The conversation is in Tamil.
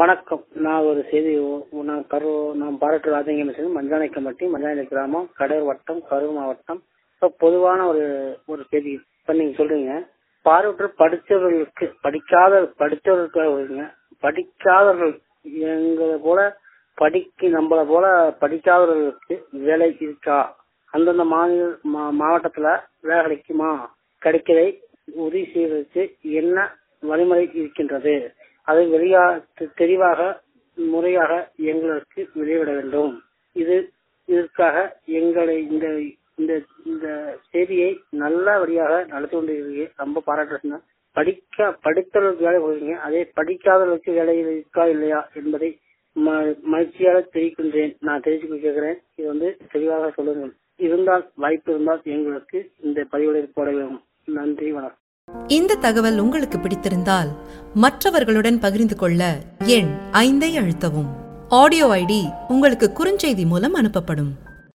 வணக்கம் நான் ஒரு செய்தி ஒ- நான் கரு நான் பாராட்டு ராஜங்க மிஷன் மஞ்சானை கம்பட்டி மஞ்சானை கிராமம் கடலூர் வட்டம் கரூர் மாவட்டம் இப்போ பொதுவான ஒரு ஒரு செய்தி இப்ப நீங்க சொல்றீங்க பார்வையற்ற படித்தவர்களுக்கு படிக்காத படித்தவர்களுக்காக வருங்க படிக்காதவர்கள் எங்களை போல படிக்க நம்மள போல படிக்காதவர்களுக்கு வேலை இருக்கா அந்தந்த மாநில மா- மாவட்டத்துல வேலை கிடைக்குமா கிடைக்கதை உறுதி செய்வதற்கு என்ன வழிமுறை இருக்கின்றது அதை வெளியா தெ- தெளிவாக முறையாக எங்களுக்கு வெளியிட வேண்டும் இது இதற்காக எங்களை இந்த இந்த இந்த செய்தியை நல்லபடியாக நடத்தி கொண்டிருக்கீங்க ரொம்ப பாராட்டுறேன் படிக்க படித்தவர்களுக்கு வேலை கொடுக்குறீங்க அதே படிக்காதவர்களுக்கு வேலை இருக்கா இல்லையா என்பதை ம- மகிழ்ச்சியாக தெரிவிக்கின்றேன் நான் தெரிவித்து கேட்கிறேன் இது வந்து தெளிவாக சொல்லுங்கள் இருந்தால் வாய்ப்பு இருந்தால் எங்களுக்கு இந்த பதிவுகளை போட வேண்டும் நன்றி வணக்கம் இந்த தகவல் உங்களுக்கு பிடித்திருந்தால் மற்றவர்களுடன் பகிர்ந்து கொள்ள எண் ஐந்தை அழுத்தவும் ஆடியோ ஐடி உங்களுக்கு குறுஞ்செய்தி மூலம் அனுப்பப்படும்